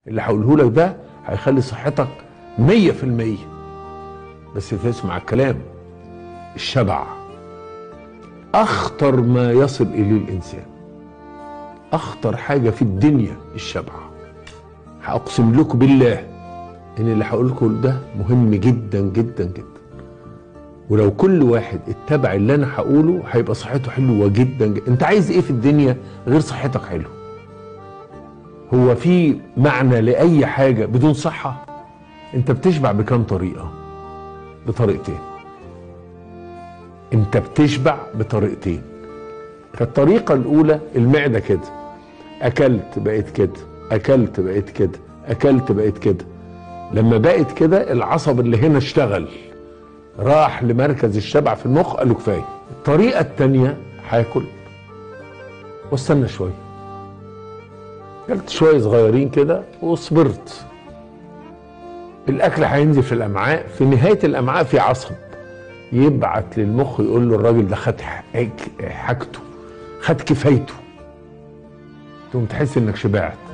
اللي هقوله لك ده هيخلي صحتك مية في المية بس تسمع الكلام الشبع اخطر ما يصل اليه الانسان اخطر حاجه في الدنيا الشبع هاقسم لكم بالله ان اللي هقول لكم ده مهم جدا جدا جدا ولو كل واحد اتبع اللي انا هقوله هيبقى صحته حلوه جدا, جدا انت عايز ايه في الدنيا غير صحتك حلوه هو في معنى لاي حاجه بدون صحه انت بتشبع بكام طريقه بطريقتين انت بتشبع بطريقتين فالطريقه الاولى المعده كده اكلت بقيت كده اكلت بقيت كده اكلت بقيت كده لما بقت كده العصب اللي هنا اشتغل راح لمركز الشبع في المخ قال له كفايه الطريقه الثانيه هاكل واستنى شويه اكلت شويه صغيرين كده وصبرت الاكل هينزل في الامعاء في نهايه الامعاء في عصب يبعت للمخ يقول له الراجل ده خد حاجته خد كفايته تقوم تحس انك شبعت